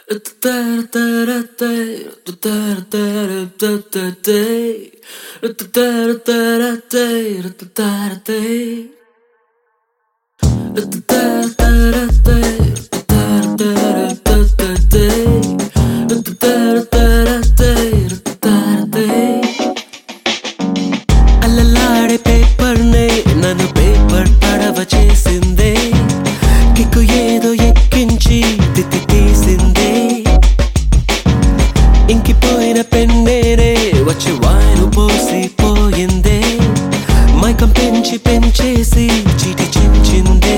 అల్లలాడే పేపర్నే నన్ను పేపర్ పడవ చేసిందే కిక్కు ఏదో ఎక్కించి తిత్తి తీసిందే ఇంకిపోయిన పెన్నేనే వచ్చి వాయను పోసి పోయిందే మైకం పెంచి పెంచేసి చీటి చించిందే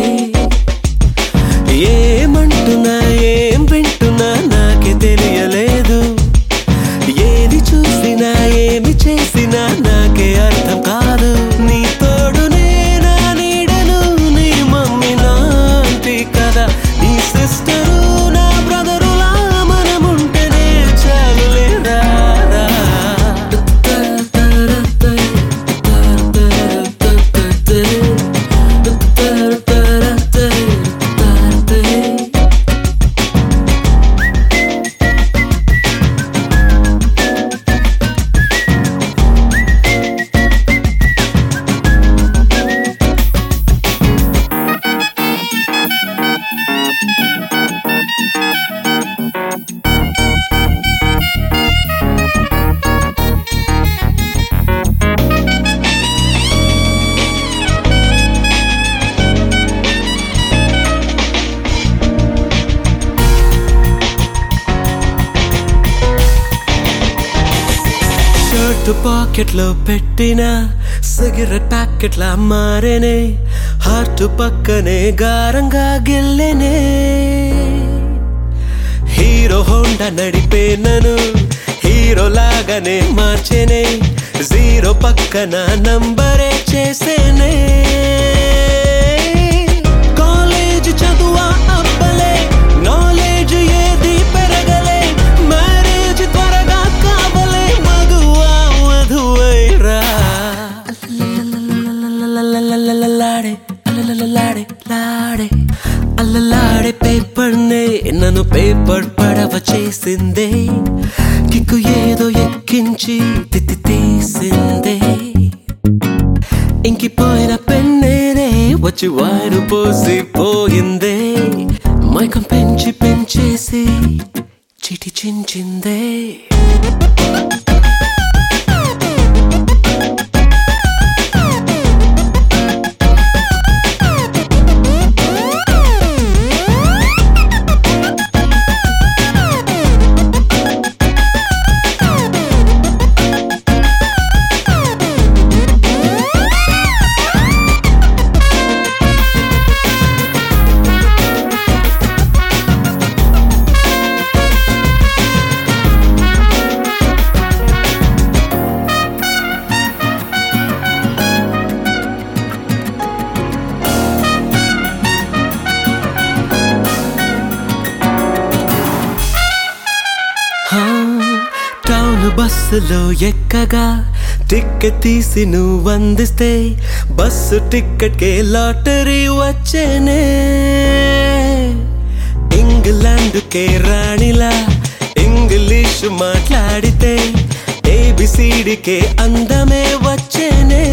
ఏమంటున్నా ఏం వింటున్నా నాకే తెలియలేదు ఏది చూసినా ఏమి చేసినా నాకే అర్థం కాదు నీ తోడునే నా నీడను నీ మమ్మీ నాంటి కదా నీ సిస్టరు నా బ్రదరులా మనముంటేనే చాలులే రారా షర్ట్ పాకెట్ లో పెట్టిన సిగరెట్ ప్యాకెట్ లా మారేనే హార్ట్ పక్కనే గారంగా గెల్లెనే హీరో హోండా నడిపే నన్ను హీరో లాగానే మార్చేనే జీరో పక్కన నంబరే చేసేనే కాలేజ్ చదువా అబ్బలే నాలెడ్జ్ ఏది పెరగలే మ్యారేజ్ త్వరగా కావలే మగువా మధువైరా అల్లలాడే అల్లలాడే లాడే అల్లలాడే పేపర్నే నన్ను పేపర్ పడవ చేసిందే కిక్కు ఏదో ఎక్కించి తిత్తి తీసిందే ఇంకిపోయిన పెన్నేనే వచ్చి వారు పోసి పోయిందే మైకం పెంచి పెంచేసి చిటి చించిందే హా, టౌన్ బస్సులో ఎక్కగా టికెట్ తీసి నువ్వు అందిస్తే బస్సు టికెట్ కే లాటరీ వచ్చేనే ఇంగ్లాండ్ కే రాణిలా ఇంగ్లీష్ మాట్లాడితే ఏబిసిడికే అందమే వచ్చేనే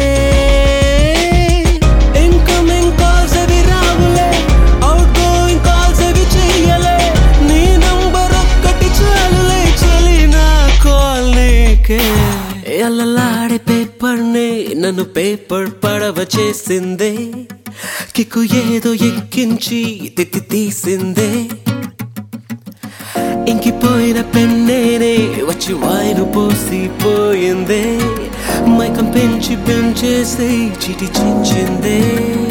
ఇన్కమింగ్ కాల్స్ అవి రావులే అవుట్ గోయింగ్ కాల్స్ అవి చెయ్యలే నీ నంబర్ ఒక్కటి చాలులే చలి నా కాల్ నీకే అల్లలాడే పేపర్నే నన్ను పేపర్ పడవ చేసిందే కిక్కు ఏదో ఎక్కించి తిత్తి తీసిందే ఇంకిపోయిన పెన్నేనే వచ్చి వాయిను పోసి పోయిందే మైకం పెంచి పెంచేసి చిటి చించిందే